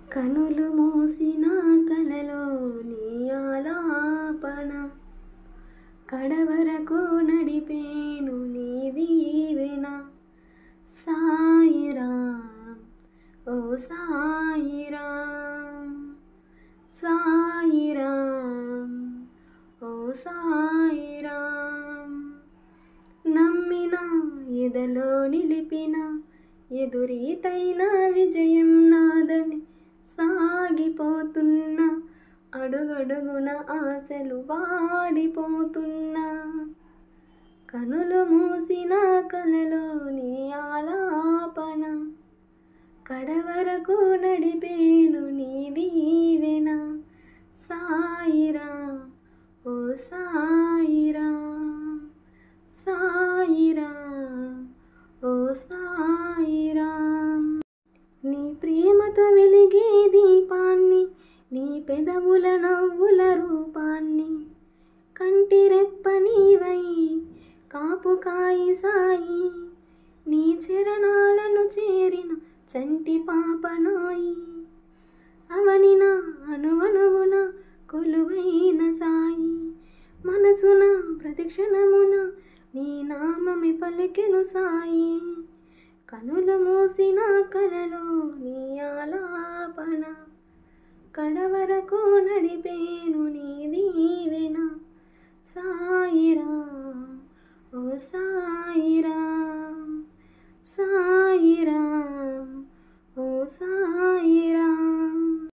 కనులు మూసిన కలలో నీ ఆలాపన కడవరకు నడిపేను నీ దీవెన సాయిరామ్ ఓ సాయిరామ్ సాయిరామ్ ఓ సాయిరామ్ నమ్మిన ఎదలో నిలిపిన ఎదురీతైన విజయం నాదని సాగిపోతున్నా అడుగడుగున ఆశలు వాడిపోతున్నా కనులు మూసిన కలలో నీ ఆలాపన కడవరకు నడిపేను నీ దీవెన సాయిరామ్ ఓ సాయిరామ్ సాయిరామ్ ఓ సాయిరామ్ నీ ప్రేమతో వెలిగే దీపాన్ని నీ పెదవుల నవ్వుల రూపాన్ని కంటి రెప్ప నీవై కాపు కాయి సాయి నీ చరణాలను చేరిన చంటి పాపనోయి అవనిన అనువనువున కొలువైన సాయి మనసున ప్రతిక్షణమున నీ నామమి పలికెను సాయి కనులు మూసిన కలలో నీ ఆలాపన కడవరకు నడిపేను నీది